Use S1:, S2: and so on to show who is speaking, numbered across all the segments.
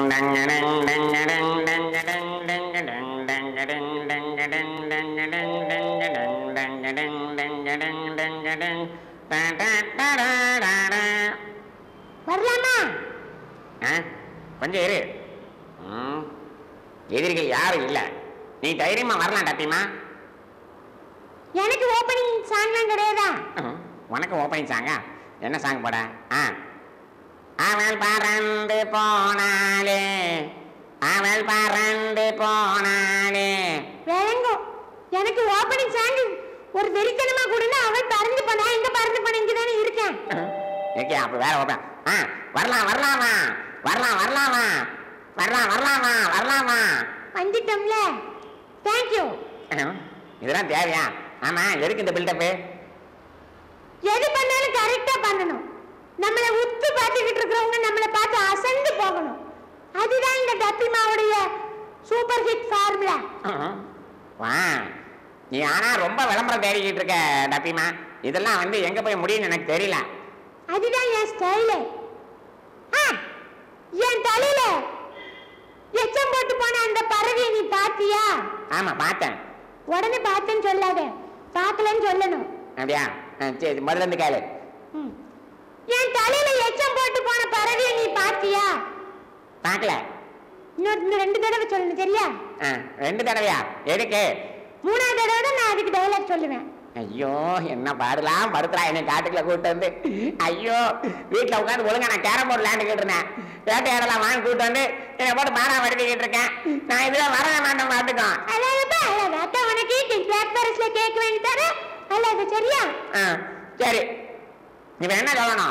S1: வரலாமா
S2: ஆ, கொஞ்சம் இரு ம், எதிரிகள் யாரும் இல்ல நீ தைரியமா வரலாம் டப்பிமா
S1: எனக்கு ஓப்பனிங் சாங்லாம் கிடையாதா
S2: ம், உனக்கு ஓப்பனிங் சாங்கா என்ன சாங் போட ஆ அவள் பறந்து போனாலே அவள் பறந்து போனாலே
S1: வேறெங்கும் எனக்கு ஓப்பனிங் சாங் ஒரு வெறித்தனமா கொடுனா அவள் பறந்து போனா எங்க பறந்து போன இங்க தானே இருக்கேன்
S2: இருக்கே அப்ப வேற ஓப்பன் ஆ வரலாம் வரலாமா வரலாம் வரலாமா வரலாம் வரலாமா வரலாமா
S1: வந்துட்டோம்ல தேங்க்யூ
S2: ம், இதெல்லாம் தேவையா ஆமா எதுக்கு இந்த பில்டப்பு
S1: எது பண்ணாலும் கரெக்டா பண்ணணும் நம்மளை உத்து பார்த்துக்கிட்டு இருக்கிறவங்க நம்மளை பார்த்து அசந்து போகணும் அதுதான் இந்த டப்பி மாவுடைய சூப்பர் ஹிட் ஃபார்முலா
S2: வா நீ ஆனா ரொம்ப விளம்பரம் தேடிக்கிட்டு இருக்க டப்பிமா இதெல்லாம் வந்து எங்க போய் முடியும்னு எனக்கு தெரியல
S1: அதுதான் என் ஸ்டைலு ஆ என் தலையில எச்சம் போட்டு போன அந்த பறவையை நீ பாத்தியா
S2: ஆமா பார்த்தேன்
S1: உடனே பார்த்தேன்னு சொல்லாத பார்க்கலன்னு சொல்லணும்
S2: அப்படியா ஆ, சரி முதல்ல இருந்து கேளு
S1: ம். என் தலையில எச்சம் போட்டு போன பறவையை நீ பாத்தியா
S2: பார்க்கல
S1: இன்னொரு இன்னும் ரெண்டு தடவை சொல்லணும் சரியா
S2: ஆ, ரெண்டு தடவையா எதுக்கு
S1: மூணாவது தடவை தான் நான் அதுக்கு டைலாக் சொல்லுவேன்
S2: ஐயோ என்ன பாடலாம் படுத்துறா என்னை காட்டுக்குள்ள கூட்டு வந்து ஐயோ வீட்டுல உட்காந்து ஒழுங்கா நான் கேரம் போர்டு விளையாண்டுக்கிட்டு இருந்தேன் வேட்டையாடலாம் வாங்கி கூட்டு வந்து என்னை போட்டு பாடா வடிக்கிட்டு இருக்கேன் நான் இதுல வரவே மாட்டேன் பாட்டுக்கும்
S1: அழகப்பா அழகு அக்கா உனக்கு பிளாக் ஃபாரஸ்ட்ல கேக் வாங்கி தர அழகு சரியா
S2: ஆ, சரி இப்ப என்ன சொல்லணும்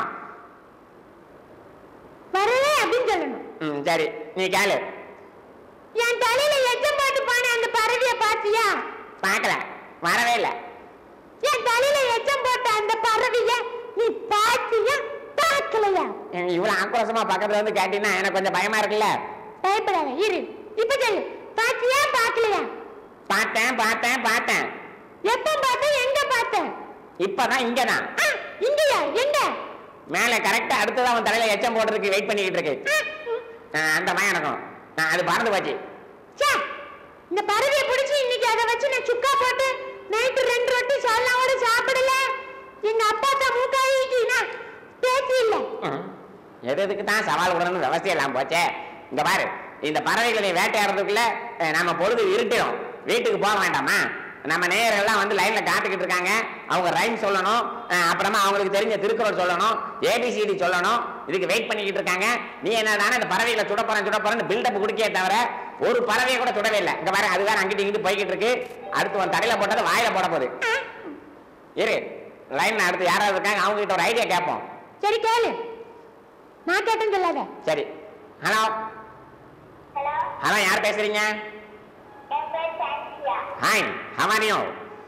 S1: வரவே அப்படின்னு சொல்லணும்
S2: ம் சரி நீ கேளு
S1: என் தலையில எச்சம் போட்டு போன அந்த பறவைய பாத்தியா
S2: பார்க்கல வரவே இல்லை
S1: என் தலையில எச்சம் போட்ட அந்த பறவைய நீ பாத்தியா பார்க்கலையா
S2: இவ்வளவு ஆக்ரோஷமா பக்கத்துல வந்து கேட்டீங்கன்னா எனக்கு கொஞ்சம் பயமா இருக்குல்ல
S1: பயப்படாத இரு இப்ப சொல்லு பாத்தியா பார்க்கலையா
S2: பார்த்தேன் பார்த்தேன் பார்த்தேன்
S1: எப்ப பார்த்த எங்க பார்த்த
S2: இப்பதான் இங்கதான்
S1: ஆ, இங்கயா எங்க
S2: மேல கரெக்டா அடுத்ததான் அவன் தலையில எச்சம் போடுறதுக்கு வெயிட் பண்ணிக்கிட்டு இருக்கு
S1: ஆ, ம்.
S2: ஆ, அந்த பயம் எனக்கும் ஆ, அது பறந்து போச்சு
S1: ச்சே, இந்த பறவையை பிடிச்சி இன்னைக்கு அதை வச்சு நான் சுக்கா போட்டு நைட்டு ரெண்டு ரொட்டி சால்னாவோட சாப்பிடல எங்க அப்பா தான் மூக்காயிக்கினா பேச்சு இல்ல
S2: ம். எது எதுக்கு தான் சவால் விடணும்னு விவசாயம் எல்லாம் போச்சே இங்க பாரு இந்த பறவைகளை வேட்டையாடுறதுக்குள்ள அஹ், நம்ம பொழுது இருட்டிடும் வீட்டுக்கு போக வேண்டாமா நம்ம நேயர்கள்லாம் வந்து லைன்ல காத்துக்கிட்டு இருக்காங்க அவங்க ரைம் சொல்லணும் அஹ், அப்புறமா அவங்களுக்கு தெரிஞ்ச திருக்குறள் சொல்லணும் ஏபிசிடி சொல்லணும் இதுக்கு வெயிட் பண்ணிக்கிட்டு இருக்காங்க நீ என்னடான இந்த பறவைகளை சுட போறேன் சுட போறேன்னு பில்டப் குடிக்கே தவிர ஒரு பறவையை கூட சுடவே இல்லை இங்க பாரு அதுதான் அங்கிட்டு இங்கிட்டு போய்கிட்டு இருக்கு அடுத்து உன் தரையில போட்டது வாயில போட போகுது இரு லைன்ல அடுத்து யாராவது இருக்காங்க அவங்க கிட்ட ஒரு ஐடியா கேட்போம்
S1: சரி கேளு நான் கேட்டேன்னு சொல்லாத
S2: சரி ஹலோ
S3: ஹலோ
S2: ஹலோ யார் பேசுறீங்க
S3: என் பேர் சான்சியா
S2: hi how are you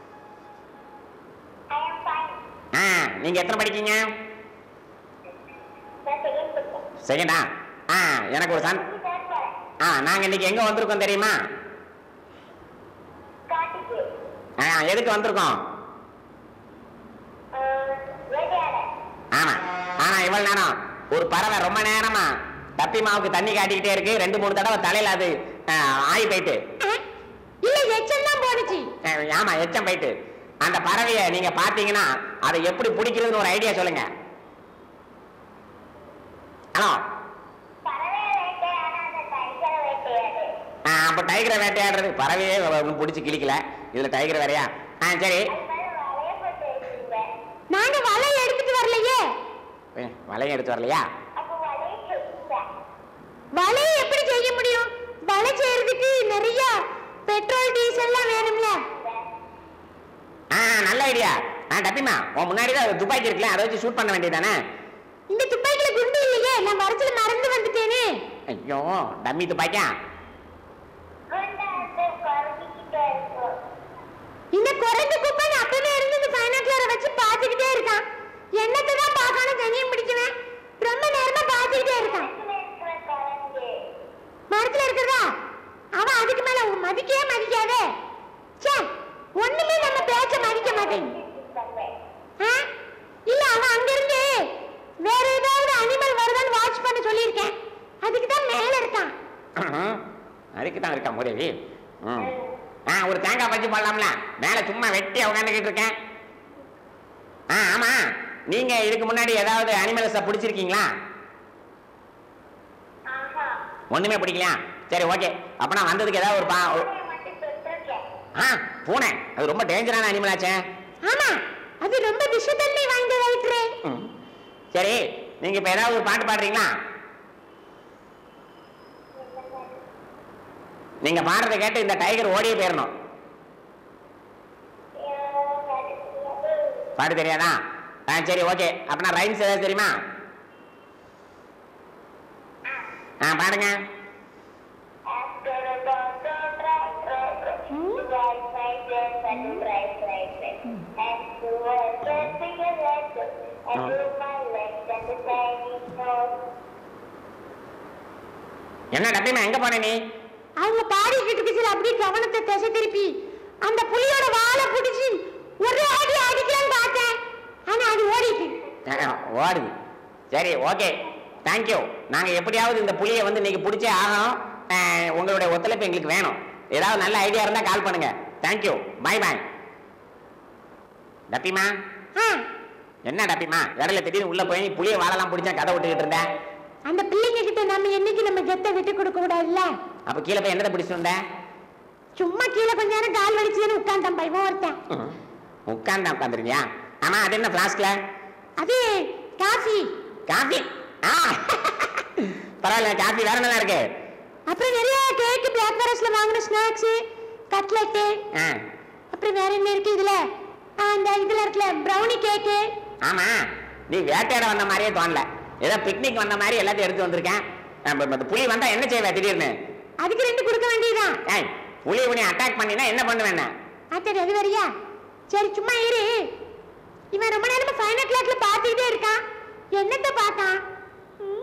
S3: I am fine
S2: ஆ நீங்க எத்தனை படிக்கீங்க
S3: நான் செகண்ட் படிக்கிறேன்
S2: செகண்டா ஆ எனக்கு ஒரு சன்
S3: தேர்ட் போறேன்
S2: ஆ நாங்க இன்னைக்கு எங்க வந்திருக்கோம் தெரியுமா
S3: காட்டுக்கு
S2: ஆ எதுக்கு வந்திருக்கோம்
S3: வேட்டையாட
S2: ஆமா ஆனா இவ்வளவு நேரம் ஒரு பறவை ரொம்ப நேரமா தப்பி மாவுக்கு தண்ணி காட்டிக்கிட்டே இருக்கு ரெண்டு மூணு தடவை தலையில அது ஆ, ஆயி போயிட்டு
S1: ஆ, இல்ல எச்சம் தான் போனுச்சு
S2: ஆ, ஆமா எச்சம் போயிட்டு அந்த பறவையை நீங்க பாத்தீங்கன்னா அதை எப்படி பிடிக்கிறதுன்னு ஒரு ஐடியா சொல்லுங்க ஹலோ
S3: பறவை வேட்டையாட அந்த டைகர் வேட்டையாடு
S2: ஆ, அப்ப டைகரை வேட்டையாடுறது பறவையே ஒன்றும் பிடிச்சி கிளிக்கல இதுல டைகர் வேறையா ஆ சரி
S3: அது மேல வலைய போட்டு வச்சிருவேன்
S1: நாங்க வலை எடுத்துட்டு வரலையே
S2: ஏ, வலையும் எடுத்து வரலையா
S3: அப்போ வலைய செய்வேன்
S1: வலையை எப்படி செய்ய முடியும் வலை செய்யறதுக்கு நிறைய பெட்ரோல் டீசல்லாம் வேணும்ல
S2: ஆ நல்ல ஐடியா ஆ டப்பிமா உன் முன்னாடி தான் துப்பாக்கி இருக்குல்ல அதை வச்சு ஷூட் பண்ண வேண்டியதானே
S1: இந்த துப்பாக்கில குண்டு இல்லையே நான் வரத்துல மறந்து வந்துட்டேனே
S2: ஐயோ டம்மி துப்பாக்கியா
S3: குண்டா வந்து குறைஞ்சிக்கிட்டே இருக்கும்
S1: இந்த குறைந்த குப்பை அப்பவே இருந்து இந்த பைனாக்குலரை வச்சு பார்த்துக்கிட்டே இருக்கான் என்னத்தை தான் பார்க்கணும் தனியும் பிடிக்குவேன் ரொம்ப நேரமா பார்த்துக்கிட்டே இருக்கான்
S3: இதுல இருக்கிற குறைஞ்சு
S1: மரத்துல இருக்கிறதா அவன் அதுக்கு மேல உன் மதிக்கவே மதிக்காதே ச்சே ஒண்ணுமே நம்ம பேச்ச மதிக்க மாட்டேங்குது
S3: பண்ணுவேன்
S1: ஆ? இல்ல அவன் அங்கிருந்து வேற ஏதாவது அனிமல் வருதான்னு வாட்ச் பண்ண சொல்லியிருக்கேன் அதுக்கு தான் மேல இருக்கான்
S2: அதுக்கு தான் இருக்கா முதவி ம் ஆ ஒரு தேங்காய் பறிச்சு போடலாம்ல மேலே சும்மா வெட்டி உட்காந்துக்கிட்டு இருக்கேன் ஆ ஆமா நீங்க இதுக்கு முன்னாடி ஏதாவது அனிமல்ஸை பிடிச்சிருக்கீங்களா
S3: ஆஹா
S2: ஒண்ணுமே பிடிக்கலையா சரி ஓகே அப்பனா வந்ததுக்கு ஏதாவது ஒரு பா ஒரு-
S3: பூனையை மட்டும் பெற்றிருக்கேன்
S2: ஆ பூனை அது ரொம்ப டேஞ்சரான அனிமல் ஆச்சே
S1: ஆமா அது ரொம்ப விஷத்தன்மை வாய்ந்ததாயிற்று
S2: ம். சரி நீங்க இப்ப ஏதாவது ஒரு பாட்டு பாடுறீங்களா நீங்க பாடுறதை கேட்டு இந்த டைகர் ஓடியே போயிடணும் பாட்டு தெரியாதா ஆ சரி ஓகே அப்பனா ரைம்ஸ் ஏதாவது தெரியுமா ஆ பாடுங்க
S3: After a dog go try, try, try. To ride my dress and to ride, ride, ride. And to wear dancing and legs. And do my legs and the tiny nose.
S2: என்ன டப்பிமா எங்க போன நீ
S1: அவங்க பாடிக்கிட்டு இருக்கிற அப்படியே கவனத்தை திசை திருப்பி அந்த புலியோட வாழை பிடிச்சி ஒரு அடி அடிக்கலாம்னு பார்த்தேன் ஆனா அது ஓடிட்டு
S2: ஆ, ஓடுது சரி ஓகே தேங்க்யூ நாங்க எப்படியாவது இந்த புலியை வந்து இன்னைக்கு பிடிச்சே ஆகணும் ஆ, உங்களுடைய ஒத்துழைப்பு எங்களுக்கு வேணும் ஏதாவது நல்ல ஐடியா இருந்தா கால் பண்ணுங்க தேங்க்யூ பை பை டப்பிமா
S1: ஆ,
S2: என்ன டப்பிமா இடையில திடீர்னு உள்ள போய் புளிய வாழலாம் பிடிச்சா கதை விட்டுக்கிட்டு இருந்தேன்
S1: அந்த பிள்ளைங்க கிட்ட நம்ம என்னைக்கு நம்ம கெத்தை விட்டு கொடுக்க கூடாதுல்ல
S2: அப்ப கீழே போய் என்னதை பிடிச்சிட்டு வந்தேன்
S1: சும்மா கீழே கொஞ்ச நேரம் கால் வலிச்சுன்னு உட்காந்துட்டான் பையன் ஒருத்தன்
S2: உட்கார்ந்து உட்காந்துருக்கியா ஆமா அது என்ன பிளாஸ்க்ல
S1: அது காஃபி
S2: காஃபி ஆ பரவாயில்ல காஃபி வேற என்ன இருக்கு
S1: அப்புறம் நிறைய கேக் பிளாக் ஃபாரஸ்ட்ல வாங்கின ஸ்நாக்ஸ் கட்லெட்டு
S2: ஆ,
S1: அப்புறம் வேற என்ன இருக்கு இதுல ஆ, அந்த இதுல இருக்குல்ல ப்ரௌனி கேக்கு
S2: ஆமா நீ வேட்டையாட வந்த மாதிரியே தோணல ஏதோ பிக்னிக் வந்த மாதிரி எல்லாத்தையும் எடுத்து வந்திருக்கேன் நம்ம இந்த புலி வந்தா என்ன செய்வ திடீர்னு
S1: அதுக்கு ரெண்டு கொடுக்க வேண்டியதுதான்
S2: ஏய் புலி உன்னை அட்டாக் பண்ணினா என்ன பண்ணுவேன்
S1: ஆச்சரி அது வரியா சரி சும்மா இரு இவன் ரொம்ப நேரமா ஃபைவ் ஓ கிளாக்ல பார்த்துக்கிட்டே இருக்கான் என்னத்த பார்த்தான் ம்?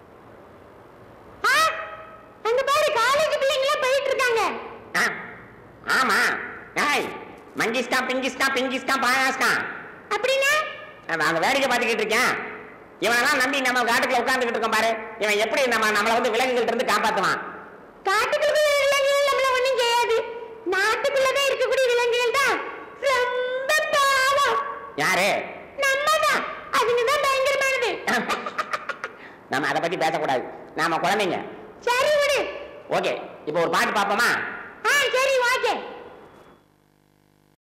S1: ஆ அங்க பாரு காலேஜ் பிள்ளைங்களாம் போயிட்டு இருக்காங்க
S2: ஆ, ஆமா ஏய் மங்கிஸ்கா பிங்கிஸ்கா பிங்கிஸ்கா பாயாஸ்கா
S1: அப்படின்னா
S2: அங்க வேடிக்கை பார்த்துக்கிட்டு இருக்கேன் இவனெல்லாம் நம்பி நம்ம காட்டுக்குள்ள உட்கார்ந்துகிட்டு இருக்கோம் பாரு இவன் எப்படி நம்ம நம்மளை வந்து விலங்குகள்ட்ட இருந்து காப்பாத்துவான்
S1: காட்டுக்குள்ள இருக்கிற விலங்குகள் நம்மள ஒண்ணும் செய்யாது நாட்டுக்குள்ளதான் இருக்கக்கூடிய விலங்குகள் தான் ரொம்ப பாவம்
S2: யாரு
S1: நம்ம தான் அதுங்க தான் பயங்கரமானது
S2: நம்ம அதை பத்தி பேசக்கூடாது நாம குழந்தைங்க
S1: சரி விடு
S2: ஓகே இப்போ ஒரு பாட்டு பார்ப்போமா
S1: ஆ சரி ஓகே